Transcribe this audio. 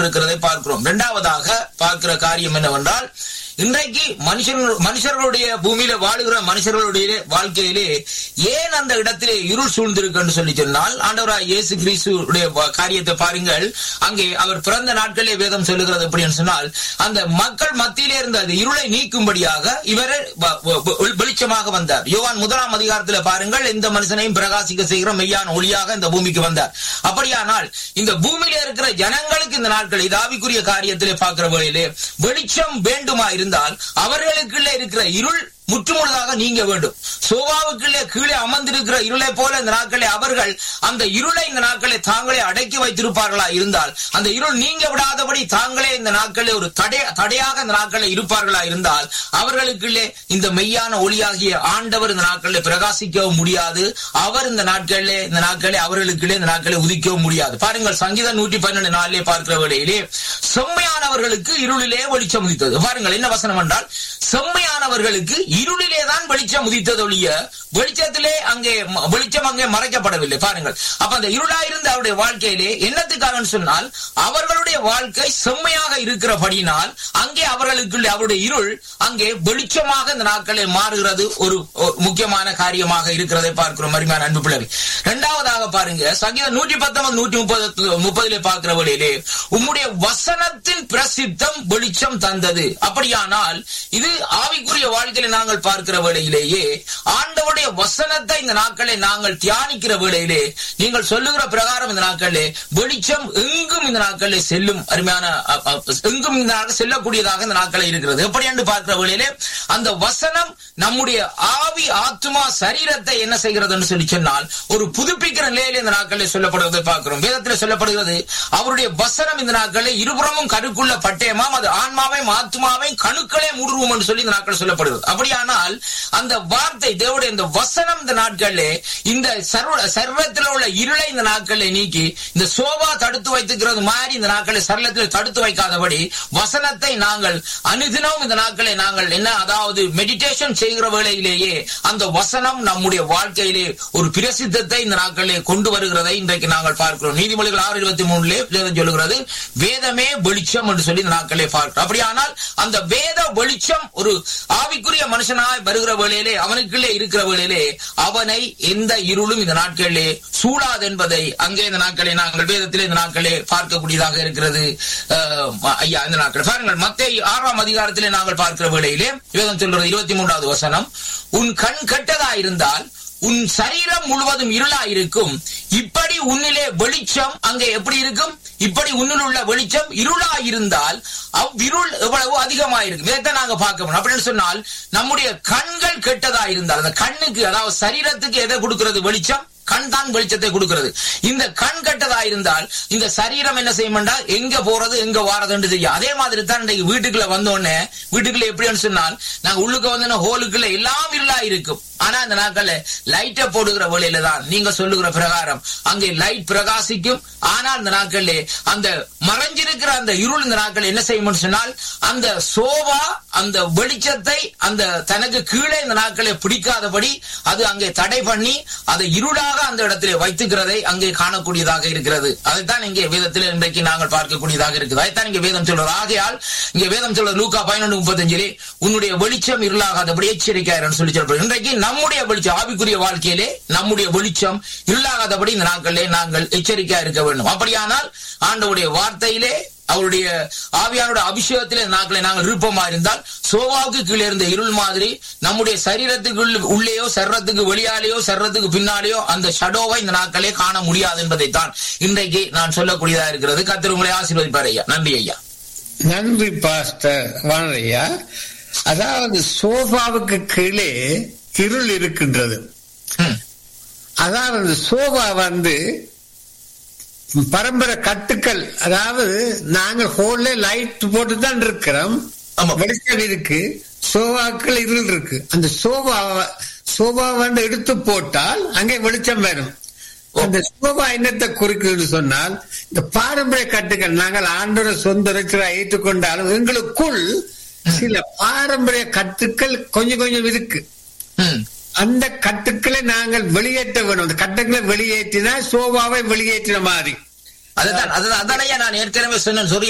இருக்கிறதை பார்க்கிறோம் இரண்டாவதாக பார்க்கிற காரியம் என்னவென்றால் இன்றைக்கு மனுஷர்கள் மனுஷர்களுடைய பூமியில வாழுகிற மனுஷர்களுடைய வாழ்க்கையிலே ஏன் அந்த இடத்திலே இருள் சூழ்ந்திருக்குன்னு சொல்லி சொன்னால் ஆண்டவராய் இயேசு கிறிஸ்துடைய வ- காரியத்தை பாருங்கள் அங்கே அவர் பிறந்த நாட்களே வேதம் சொல்லுகிறது எப்படின்னு சொன்னால் அந்த மக்கள் மத்தியிலே இருந்த அந்த இருளை நீக்கும்படியாக இவரே வ- வ- வ- வெளிச்சமாக வந்தார் யோவான் முதலாம் அதிகாரத்தில் பாருங்கள் எந்த மனுஷனையும் பிரகாசிக்க செய்கிற மெய்யான ஒளியாக இந்த பூமிக்கு வந்தார் அப்படியானால் இந்த பூமியில இருக்கிற ஜனங்களுக்கு இந்த நாட்கள் இது ஆவிக்குரிய காரியத்திலே பார்க்கிற வேளையிலே வெளிச்சம் வேண்டுமா இருந்தால் அவர்களுக்குள்ளே இருக்கிற இருள் முற்றுமுழுதாக நீங்க வேண்டும் சோவாவுக்குள்ளே கீழே அமர்ந்திருக்கிற இருளை போல இந்த நாட்களே அவர்கள் அந்த இருளை இந்த நாட்களை தாங்களே அடக்கி வைத்திருப்பார்களா இருந்தால் அந்த இருள் நீங்க விடாதபடி தாங்களே இந்த நாட்களே ஒரு தடை தடையாக இந்த நாட்களே இருப்பார்களா இருந்தால் அவர்களுக்குள்ளே இந்த மெய்யான ஒளியாகிய ஆண்டவர் இந்த நாட்களில் பிரகாசிக்கவும் முடியாது அவர் இந்த நாட்களிலே இந்த நாட்களே அவர்களுக்குள்ளே இந்த நாட்களை உதிக்கவும் முடியாது பாருங்கள் சங்கீதம் நூற்றி பன்னெண்டு நாளிலே பார்க்கிற வேளையிலே செம்மையானவர்களுக்கு இருளிலே வெளிச்சம் உதித்தது பாருங்கள் என்ன வசனம் என்றால் செம்மையானவர்களுக்கு இருளிலே தான் வெளிச்சம் உதித்தது ஒழிய வெளிச்சத்திலே அங்கே ம- வெளிச்சம் அங்கே மறைக்கப்படவில்லை பாருங்கள் அப்ப அந்த இருளாயிருந்த அவருடைய வாழ்க்கையிலே என்னத்துக்காக சொன்னால் அவர்களுடைய வாழ்க்கை செம்மையாக இருக்கிறபடியினால் அங்கே அவர்களுக்குள்ளே அவருடைய இருள் அங்கே வெளிச்சமாக இந்த நாட்களில் மாறுகிறது ஒரு ஒரு முக்கியமான காரியமாக இருக்கிறதை பார்க்கிறோம் அருமையான அன்பு பிள்ளை இரண்டாவதாக பாருங்க சங்கீதம் நூற்றி பத்தொன்பது நூற்றி முப்பது முப்பதிலே பார்க்கிற வழியிலே உம்முடைய வசனத்தின் பிரசித்தம் வெளிச்சம் தந்தது அப்படியானால் இது ஆவிக்குரிய வாழ்க்கையில நாங்கள் பார்க்கிற வேளையிலேயே ஆண்டவருடைய வசனத்தை இந்த நாட்களை நாங்கள் தியானிக்கிற வேளையிலே நீங்கள் சொல்லுகிற பிரகாரம் இந்த நாட்களிலே வெளிச்சம் எங்கும் இந்த நாட்களிலே செல்லும் அருமையான அ, அ, எங்கும் இந்த நாட்கள் செல்லக்கூடியதாக இந்த நாட்களை இருக்கிறது எப்படி என்று பார்க்கிற வேளையிலே அந்த வசனம் நம்முடைய ஆவி ஆத்மா சரீரத்தை என்ன செய்கிறது என்று சொல்லி சொன்னால் ஒரு புதுப்பிக்கிற நிலையில இந்த நாட்களில் சொல்லப்படுவதை பார்க்கிறோம் வேதத்தில் சொல்லப்படுகிறது அவருடைய வசனம் இந்த நாட்களில் இருபுறமும் கருக்குள்ள பட்டயமாம் அது ஆன்மாவையும் ஆத்மாவையும் கணுக்களே முடுருவோம் என்று சொல்லி இந்த நாட்கள் சொல்லப்படுகிறது அப்படியானால் அந்த வார்த்தை தேவனுடைய இந்த வசனம் இந்த நாட்களிலே இந்த சர்வ சர்வத்தில் உள்ள இருளை இந்த நாட்களை நீக்கி இந்த சோபா தடுத்து வைத்துக்கிறது மாதிரி இந்த நாட்களை சரளத்தில் தடுத்து வைக்காதபடி வசனத்தை நாங்கள் அனுதினமும் இந்த நாட்களை நாங்கள் என்ன அதாவது மெடிடேஷன் செய்கிற வேளையிலேயே அந்த வசனம் நம்முடைய வாழ்க்கையிலே ஒரு பிரசித்தத்தை இந்த நாட்களிலே கொண்டு வருகிறதை இன்றைக்கு நாங்கள் பார்க்கிறோம் நீதிமொழிகள் ஆறு இருபத்தி மூணுலே வேதம் சொல்லுகிறது வேதமே வெளிச்சம் என்று சொல்லி இந்த நாட்களே பார்க்கிறோம் அப்படியானால் அந்த வேத வெளிச்சம் ஒரு ஆவிக்குரிய மனுஷனாய் வருகிற வேளையிலே அவனுக்குள்ளே இருக்கிற வேளையிலே அவனை எந்த இருளும் இந்த நாட்களிலே சூழாது என்பதை அங்கே இந்த நாட்களை நாங்கள் வேதத்திலே இந்த நாட்களே பார்க்கக்கூடியதாக இருக்கிறது அஹ், ஐயா இந்த நாட்கள் பாருங்கள் மத்திய ஆறாம் அதிகாரத்திலே நாங்கள் பார்க்கிற வேளையிலே வேதம் சொல்றது இருபத்தி மூன்றாவது வசனம் உன் கண் கெட்டதா இருந்தால் உன் சரீரம் முழுவதும் இருளா இருக்கும் இப்படி உன்னிலே வெளிச்சம் அங்கே எப்படி இருக்கும் இப்படி உன்னில் உள்ள வெளிச்சம் இருளா இருந்தால் அவ்விருள் எவ்வளவு அதிகமாயிருக்கும் இதைத்தான் நாங்க பார்க்க முடியும் அப்படின்னு சொன்னால் நம்முடைய கண்கள் கெட்டதா இருந்தால் அந்த கண்ணுக்கு அதாவது சரீரத்துக்கு எதை கொடுக்கிறது வெளிச்சம் கண் தான் வெளிச்சத்தை கொடுக்கிறது இந்த கண் கெட்டதா இருந்தால் இந்த சரீரம் என்ன செய்யும் என்றால் எங்க போறது எங்க வாரதுன்னு தெரியும் அதே மாதிரி தான் இன்றைக்கு வீட்டுக்குள்ள வந்தோடனே வீட்டுக்குள்ள எப்படின்னு சொன்னால் நாங்க உள்ளுக்கு வந்தோன்னா ஹோலுக்குள்ள எல்லாம் இல்லா இருக்கும் ஆனா இந்த நாட்கள்ல லைட்டை போடுகிற வழியில தான் நீங்க சொல்லுகிற பிரகாரம் அங்கே லைட் பிரகாசிக்கும் ஆனால் இந்த நாட்கள்ல அந்த மறைஞ்சிருக்கிற அந்த இருள் இந்த நாட்கள் என்ன செய்யும் சொன்னால் அந்த சோபா அந்த வெளிச்சத்தை அந்த தனக்கு கீழே இந்த நாட்களை பிடிக்காதபடி அது அங்கே தடை பண்ணி அதை இருளாக அந்த இடத்திலே வைத்துக்கிறதை அங்கே காணக்கூடியதாக இருக்கிறது அதைத்தான் இங்கே வேதத்தில் இன்றைக்கு நாங்கள் பார்க்கக்கூடியதாக இருக்குது அதைத்தான் இங்கே வேதம் சொல்றது ஆகையால் இங்கே வேதம் சொல்றது லூக்கா பதினொன்று முப்பத்தஞ்சிலே உன்னுடைய வெளிச்சம் இருளாகாதபடி எச்சரிக்கையாரன் சொல்லி சொல்றது இன்றைக்கு நம்முடைய வெளிச்சம் ஆவிக்குரிய வாழ்க்கையிலே நம்முடைய வெளிச்சம் இருளாகாதபடி இந்த நாட்களிலே நாங்கள் எச்சரிக்கையா இருக்க வேண்டும் அப்படியானால் ஆண்டவுடைய வார்த்தையிலே அவருடைய ஆவியானோட அபிஷேகத்திலே இந்த நாட்களை நாங்கள் விருப்பமா இருந்தால் சோவாவுக்கு கீழே இருந்த இருள் மாதிரி நம்முடைய சரீரத்துக்கு உள்ள- உள்ளேயோ சர்றத்துக்கு வெளியாலேயோ சர்றத்துக்கு பின்னாலேயோ அந்த ஷடோவை இந்த நாட்களே காண முடியாது என்பதைத்தான் இன்றைக்கு நான் சொல்லக்கூடியதா இருக்கிறது கத்திர உங்களை ஆசீர்வதிப்பார் ஐயா நன்றி ஐயா நன்றி பாஸ்டர் வானரையா அதாவது சோஃபாவுக்கு கீழே இருள் இருக்கின்றது ம். அதாவது சோபா வந்து பரம்பரை கட்டுக்கள் அதாவது நாங்கள் ஹோல்ல லைட் போட்டு தான் இருக்கிறோம் ஆமா. வெளிச்சம் இருக்கு சோபாக்கள் இருள் இருக்கு அந்த சோபா சோபா வந்து எடுத்து போட்டால் அங்கே வெளிச்சம் வரும் அந்த சோபா என்னத்தை குறிக்குதுன்னு சொன்னால் இந்த பாரம்பரிய கட்டுகள் நாங்கள் ஆண்டோட சொந்த இருக்கிற ஏற்றுக்கொண்டாலும் எங்களுக்குள் சில பாரம்பரிய கட்டுக்கள் கொஞ்சம் கொஞ்சம் இருக்கு ம். அந்த கட்டுக்களை நாங்கள் வெளியேற்ற வேணும் அந்த கட்டுக்களை வெளியேற்றினா சோபாவை வெளியேற்றின மாதிரி அதுதான் அதுதான் அதானையா நான் ஏற்கனவே சொன்னேன் சொரிய